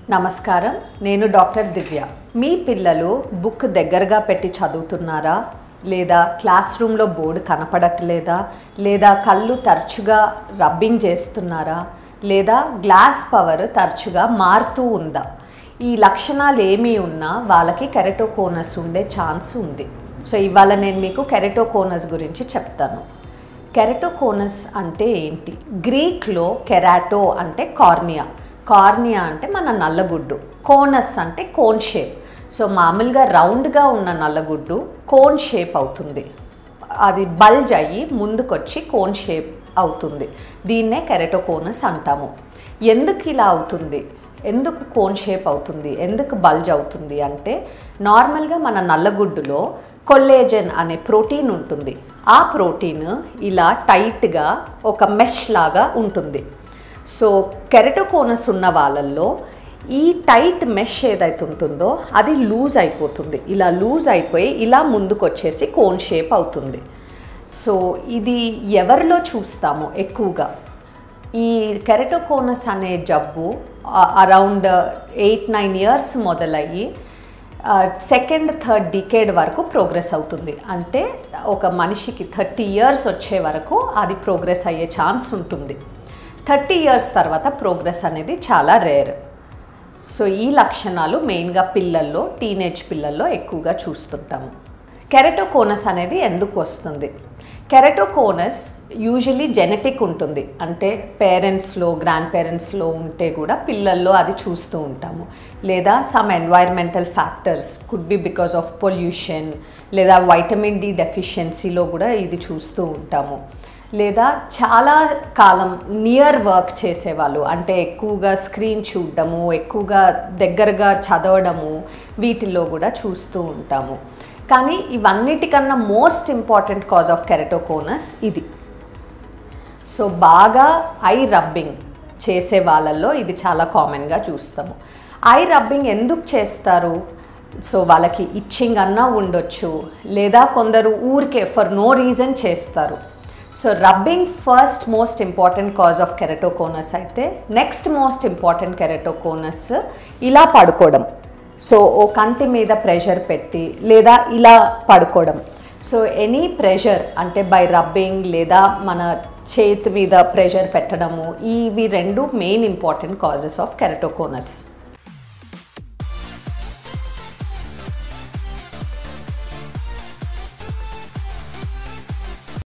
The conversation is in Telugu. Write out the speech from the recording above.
నమస్కారం నేను డాక్టర్ దివ్య మీ పిల్లలు బుక్ దగ్గరగా పెట్టి చదువుతున్నారా లేదా క్లాస్ రూమ్లో బోర్డు కనపడట్లేదా లేదా కళ్ళు తరచుగా రబ్బింగ్ చేస్తున్నారా లేదా గ్లాస్ పవర్ తరచుగా మారుతూ ఉందా ఈ లక్షణాలు ఏమీ ఉన్నా వాళ్ళకి కెరటోకోనస్ ఉండే ఛాన్స్ ఉంది సో ఇవాళ నేను మీకు కెరటోకోనస్ గురించి చెప్తాను కెరటోకోనస్ అంటే ఏంటి గ్రీక్లో కెరాటో అంటే కార్నియా కార్నియా అంటే మన నల్లగుడ్డు కోనస్ అంటే కోన్ షేప్ సో మామూలుగా రౌండ్గా ఉన్న నల్లగుడ్డు కోన్ షేప్ అవుతుంది అది బల్జ్ అయ్యి ముందుకొచ్చి కోన్ షేప్ అవుతుంది దీన్నే కెరటోకోనస్ అంటాము ఎందుకు ఇలా అవుతుంది ఎందుకు కోన్ షేప్ అవుతుంది ఎందుకు బల్జ్ అవుతుంది అంటే నార్మల్గా మన నల్లగుడ్డులో కొల్లేజన్ అనే ప్రోటీన్ ఉంటుంది ఆ ప్రోటీన్ ఇలా టైట్గా ఒక మెష్ లాగా ఉంటుంది సో కెరటోకోనస్ ఉన్న వాళ్ళల్లో ఈ టైట్ మెష్ ఏదైతే ఉంటుందో అది లూజ్ అయిపోతుంది ఇలా లూజ్ అయిపోయి ఇలా ముందుకు వచ్చేసి కోన్ షేప్ అవుతుంది సో ఇది ఎవరిలో చూస్తాము ఎక్కువగా ఈ కెరటోకోనస్ అనే జబ్బు అరౌండ్ ఎయిట్ నైన్ ఇయర్స్ మొదలయ్యి సెకండ్ థర్డ్ డికేడ్ వరకు ప్రోగ్రెస్ అవుతుంది అంటే ఒక మనిషికి థర్టీ ఇయర్స్ వచ్చే వరకు అది ప్రోగ్రెస్ అయ్యే ఛాన్స్ ఉంటుంది థర్టీ ఇయర్స్ తర్వాత ప్రోగ్రెస్ అనేది చాలా రేర్ సో ఈ లక్షణాలు మెయిన్గా పిల్లల్లో టీనేజ్ పిల్లల్లో ఎక్కువగా చూస్తుంటాము కెరటోకోనస్ అనేది ఎందుకు వస్తుంది కెరటోకోనస్ యూజువలీ జెనెటిక్ ఉంటుంది అంటే పేరెంట్స్లో గ్రాండ్ పేరెంట్స్లో ఉంటే కూడా పిల్లల్లో అది చూస్తూ ఉంటాము లేదా some environmental factors could be because of pollution లేదా వైటమిన్ డి డెఫిషియన్సీలో కూడా ఇది చూస్తూ ఉంటాము లేదా చాలా కాలం నియర్ వర్క్ చేసేవాళ్ళు అంటే ఎక్కువగా స్క్రీన్ చూడడము ఎక్కువగా దగ్గరగా చదవడము వీటిల్లో కూడా చూస్తూ ఉంటాము కానీ ఇవన్నిటికన్నా most important cause of keratoconus ఇది సో బాగా ఐ రబ్బింగ్ చేసే వాళ్ళల్లో ఇది చాలా కామన్గా చూస్తాము ఐ రబ్బింగ్ ఎందుకు చేస్తారు సో వాళ్ళకి ఇచ్చింగ్ అన్నా ఉండొచ్చు లేదా కొందరు ఊరికే ఫర్ నో రీజన్ చేస్తారు so rubbing first most important cause of keratoconus అయితే నెక్స్ట్ మోస్ట్ ఇంపార్టెంట్ కెరటోకోనస్ ఇలా పడుకోవడం సో ఓ కంటి మీద ప్రెషర్ పెట్టి లేదా ఇలా పడుకోవడం సో ఎనీ ప్రెషర్ అంటే బై రబ్బింగ్ లేదా మన చేతి మీద ప్రెషర్ పెట్టడము ఇవి రెండు main important causes of keratoconus